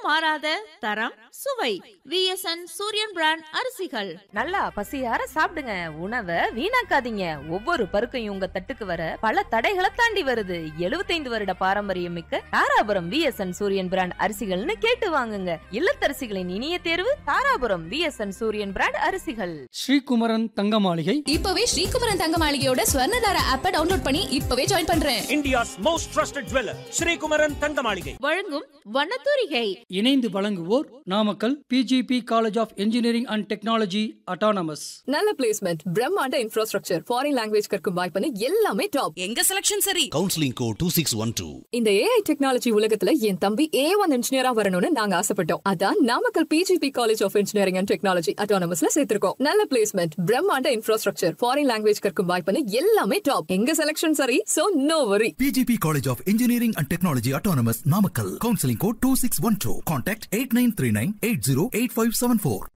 மாறாத தரம் சுவை விஎஸ்என் சூரியன் பிராண்ட் அரிசிகள் நல்லா பசியார சாப்பிடுங்க உணவை வீணாக்காதீங்க ஒவ்வொரு பருக்கையும் உங்க தட்டுக்கு வர பல தடைகளை தாண்டி வருது 75 வருட பாரம்பரியம் மிக்க தாராபுரம் விஎஸ்என் சூரியன் பிராண்ட் அரிசிகள்னு கேட்டு வாங்குங்க இல்லத்தரசிகளின் இனிய தேர்வு தாராபுரம் விஎஸ்என் சூரியன் பிராண்ட் அரிசிகள் ஸ்ரீகுமரன் தங்க மாளிகை இப்பவே ஸ்ரீகுமரன் தங்க மாளிகையோட ஸ்வர்ணதார ஆப்பை டவுன்லோட் பண்ணி இப்பவே ஜாயின் பண்றேன் India's most trusted jeweler, Sri Kumaran Thangamaligai. வழங்கும் வண்ணத்தூரிகை இணைந்து வழங்குவோர் Namakkal PGP college of engineering and technology autonomous நல்ல பிளேஸ்மெண்ட் பிரம்மாண்ட இன்ஃப்ராஸ்ட்ரக்சர் ஃபாரின் லாங்குவேஜ் கற்கும் வாய்ப்புன்னு எல்லாமே டாப் எங்க செலக்ஷன் சரி counselling code two six one two இந்த ஏஐ டெக்னாலஜி உலகத்துல என் தம்பி ஏ ஒன் இன்ஜினியரா வரணும்னு நாங்க ஆசைப்பட்டோம் அதான் Namakkal PGP college of engineering and technology அட்டானமஸ்ல சேர்த்திருக்கோம் நல்ல பிளேஸ்மெண்ட் பிரம்மாண்ட இன்ஃப்ராஸ்ட்ரக்சர் ஃபாரின் லாங்குவேஜ் கற்கும் வாய்ப்புன்னு எல்லாமே டாப் எங்க செலக்ஷன் சரி so no worry PGP College of Engineering and Technology Autonomous Namakkal. Counseling code 2612. Contact 8939 808574.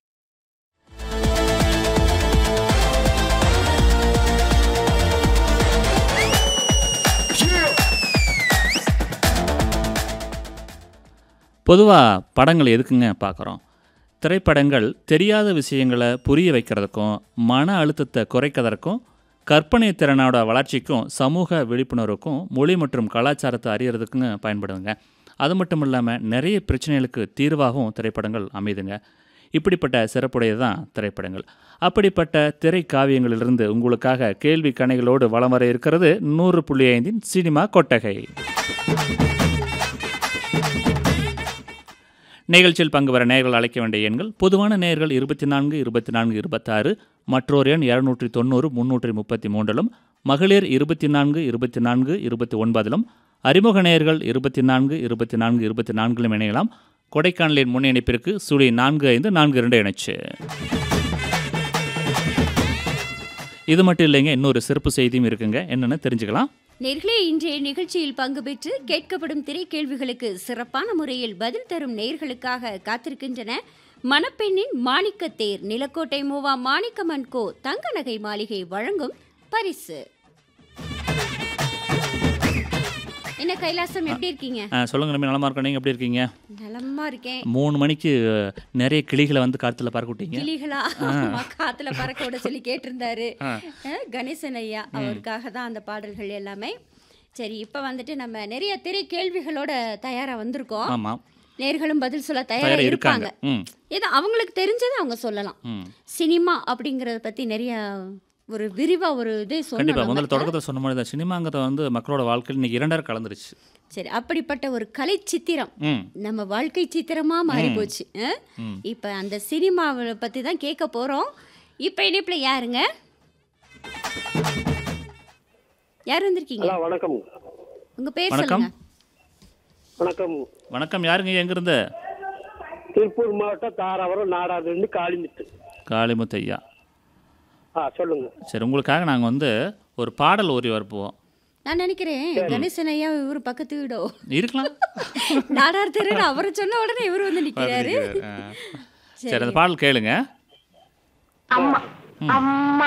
பொதுவாக படங்கள் எதுக்குங்க பார்க்குறோம் திரைப்படங்கள் தெரியாத விஷயங்களை புரிய வைக்கிறதுக்கும் மன அழுத்தத்தை குறைக்கிறதற்கும் கற்பனை திறனோட வளர்ச்சிக்கும் சமூக விழிப்புணர்வுக்கும் மொழி மற்றும் கலாச்சாரத்தை அறியறதுக்குங்க பயன்படுதுங்க அது மட்டும் இல்லாமல் நிறைய பிரச்சனைகளுக்கு தீர்வாகவும் திரைப்படங்கள் அமைதுங்க இப்படிப்பட்ட சிறப்புடையது தான் திரைப்படங்கள் அப்படிப்பட்ட திரைக்காவியங்களிலிருந்து உங்களுக்காக கேள்வி கணைகளோடு வலம் வர இருக்கிறது நூறு புள்ளி ஐந்தின் சினிமா கொட்டகை நிகழ்ச்சியில் பங்கு வர நேர்கள் அழைக்க வேண்டிய எண்கள் பொதுவான நேர்கள் இருபத்தி நான்கு இருபத்தி நான்கு இருபத்தாறு மற்றொரு எண் இரநூற்றி தொண்ணூறு முன்னூற்றி முப்பத்தி மூன்றிலும் மகளிர் இருபத்தி நான்கு இருபத்தி நான்கு இருபத்தி ஒன்பதிலும் அறிமுக நேர்கள் இருபத்தி நான்கு இருபத்தி நான்கு இருபத்தி நான்கிலும் இணையலாம் கொடைக்கானலின் முன் இணைப்பிற்கு சுழி நான்கு ஐந்து நான்கு இரண்டு இணைச்சு இது மட்டும் இல்லைங்க இன்னொரு சிறப்பு செய்தியும் இருக்குங்க என்னென்னு தெரிஞ்சுக்கலாம் நேர்களே இன்றைய நிகழ்ச்சியில் பங்கு பெற்று கேட்கப்படும் திரை கேள்விகளுக்கு சிறப்பான முறையில் பதில் தரும் நேர்களுக்காக காத்திருக்கின்றன மணப்பெண்ணின் மாணிக்கத்தேர் நிலக்கோட்டை மூவா மாணிக்கமன் கோ தங்க நகை மாளிகை வழங்கும் பரிசு என்ன கைலாசம் எப்படி இருக்கீங்க ஆ, சொல்லுங்க நம்ம நலமா இருக்கோம் நீங்கள் எப்படி இருக்கீங்க நலமா இருக்கேன் மூணு மணிக்கு அஹ், நிறைய கிளிகளை வந்து காற்றுல பறக்க விட்டீங்க கிளிகளா ஆமா, காத்துல பறக்க விட சொல்லி கேட்டிருந்தாரு ஆ. அஹ், கணேசன் ஐயா அவருக்காக தான் அந்த பாடல்கள் எல்லாமே சரி இப்போ வந்துட்டு நம்ம நிறைய திரை கேள்விகளோட தயாரா வந்திருக்கோம் ஆமாம் நேர்களும் பதில் சொல்ல தயாரா தயாராக இருப்பாங்க இருக்காங்க ம் ஏதோ அவங்களுக்கு தெரிஞ்சதை அவங்க சொல்லலாம் ம் சினிமா அப்படிங்கறத பத்தி நிறைய ஒரு விரிவா ஒரு இது கண்டிப்பாக முதல்ல சொல்லணும் தொடக்கத்தில் சொன்ன மாதிரி தான் சினிமாங்கிறது வந்து மக்களோட வாழ்க்கையில் இன்னைக்கு இரண்டாயிரம் கலந்துருச்சு சரி அப்படிப்பட்ட ஒரு கலை சித்திரம் ம் நம்ம வாழ்க்கை சித்திரமா மாறி போச்சு அஹ்? ம். இப்ப அந்த சினிமாவை பத்தி தான் கேட்க போறோம் இப்ப இணைப்புல யாருங்க யார் வந்திருக்கீங்க வணக்கம் உங்க பேர் வணக்கம். சொல்லுங்க வணக்கம் வணக்கம் யாருங்க எங்கேருந்து திருப்பூர் மாவட்டம் தாராபுரம் நாடாதுன்னு காளிமுத்து காளிமுத்து ஐயா ஆ சொல்லுங்க சரி உங்களுக்காக நாங்கள் வந்து ஒரு பாடல் ஓரி வரப்போம் நான் நினைக்கிறேன் கணேசன் ஐயா இவரு பக்கத்து வீடோ இருக்கலாம் நாடார் தெரு அவரை சொன்ன உடனே இவரு வந்து நிக்கிறாரு ஆ. சரி அந்த பாடல் கேளுங்க அம்மா ம்.